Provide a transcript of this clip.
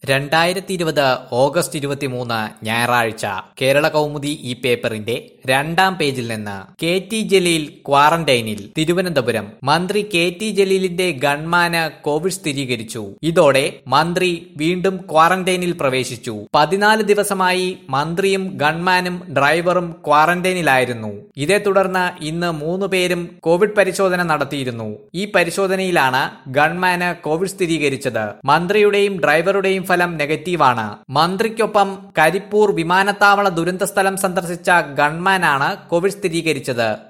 രണ്ടായിരത്തി ഇരുപത് ഓഗസ്റ്റ് ഇരുപത്തിമൂന്ന് ഞായറാഴ്ച കേരള കൗമുദി ഈ പേപ്പറിന്റെ രണ്ടാം പേജിൽ നിന്ന് കെ ടി ജലീൽ ക്വാറന്റൈനിൽ തിരുവനന്തപുരം മന്ത്രി കെ ടി ജലീലിന്റെ ഗൺമാന് കോവിഡ് സ്ഥിരീകരിച്ചു ഇതോടെ മന്ത്രി വീണ്ടും ക്വാറന്റൈനിൽ പ്രവേശിച്ചു പതിനാല് ദിവസമായി മന്ത്രിയും ഗൺമാനും ഡ്രൈവറും ക്വാറന്റൈനിലായിരുന്നു ഇതേ തുടർന്ന് ഇന്ന് മൂന്ന് പേരും കോവിഡ് പരിശോധന നടത്തിയിരുന്നു ഈ പരിശോധനയിലാണ് ഗൺമാന് കോവിഡ് സ്ഥിരീകരിച്ചത് മന്ത്രിയുടെയും ഡ്രൈവറുടെയും ഫലം നെഗറ്റീവാണ് മന്ത്രിക്കൊപ്പം കരിപ്പൂർ വിമാനത്താവള ദുരന്ത സ്ഥലം സന്ദർശിച്ച ഗൺമാനാണ് കോവിഡ് സ്ഥിരീകരിച്ചത്